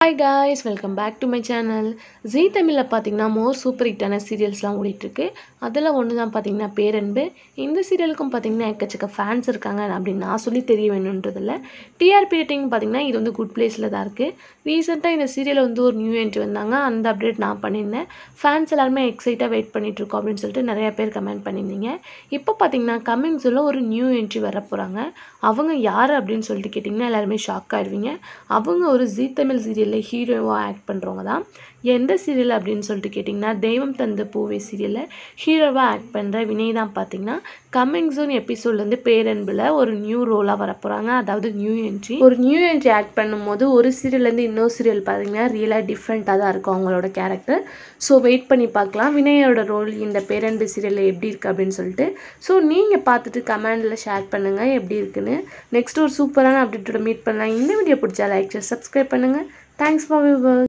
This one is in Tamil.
hi guys welcome back to my channel Zee தமிழில் பார்த்தீங்கன்னா மோர் சூப்பர் ஹிட்டான சீரியல்ஸ்லாம் ஓடிட்டுருக்கு அதில் ஒன்று தான் பார்த்தீங்கன்னா பேரன்பு இந்த சீரியலுக்கும் பார்த்தீங்கன்னா எக்கச்சக்க ஃபேன்ஸ் இருக்காங்க அப்படின்னு நான் சொல்லி தெரிய வேணுன்றதில்ல டிஆர்பி ரேட்டிங் பார்த்தீங்கன்னா இது வந்து குட் பிளேஸில் தான் இருக்குது ரீசெண்டாக இந்த சீரியலில் வந்து ஒரு நியூ என்ட்ரி வந்தாங்க அந்த அப்டேட் நான் பண்ணியிருந்தேன் ஃபேன்ஸ் எல்லாருமே எக்ஸைட்டாக வெயிட் பண்ணிகிட்ருக்கோம் அப்படின்னு சொல்லிட்டு நிறைய பேர் கமெண்ட் பண்ணியிருந்தீங்க இப்போ பார்த்தீங்கன்னா கம்மிங் சொல்ல ஒரு நியூ என்ட்ரி வர போகிறாங்க அவங்க யார் அப்படின்னு சொல்லிட்டு கேட்டிங்கன்னா எல்லாருமே ஷாக் ஆயிடுவீங்க அவங்க ஒரு ஜீ தமிழ் சீரியலில் ஹீரோவாக ஆக்ட் பண்ணுறவங்க தான் எந்த சீரியல் அப்படின்னு சொல்லிட்டு கேட்டிங்கன்னா தெய்வம் தந்த பூவே சீரியலில் ஹீரோவாக ஆக்ட் பண்ணுற வினய் தான் பார்த்தீங்கன்னா கம்மிங் சூன் எபிசோட்லேருந்து பேரன்பில் ஒரு நியூ ரோலாக வர போகிறாங்க அதாவது நியூ என்ட்ரி ஒரு நியூ என்ட்ரி ஆக்ட் பண்ணும்போது ஒரு சீரியல்லேருந்து இன்னொரு சீரியல் பார்த்தீங்கன்னா ரியலாக டிஃப்ரெண்ட்டாக தான் இருக்கும் அவங்களோட கேரக்டர் ஸோ வெயிட் பண்ணி பார்க்கலாம் வினயோட ரோல் இந்த பேரன்பு சீரியலில் எப்படி இருக்குது அப்படின்னு சொல்லிட்டு ஸோ நீங்கள் பார்த்துட்டு கமெண்டில் ஷேர் பண்ணுங்கள் எப்படி இருக்குன்னு நெக்ஸ்ட் ஒரு சூப்பரான அப்டேட்டோட மீட் பண்ணலாம் இந்த வீடியோ பிடிச்சா லைக் சப்ஸ்கிரைப் பண்ணுங்கள் தேங்க்ஸ் ஃபார் வியூவர்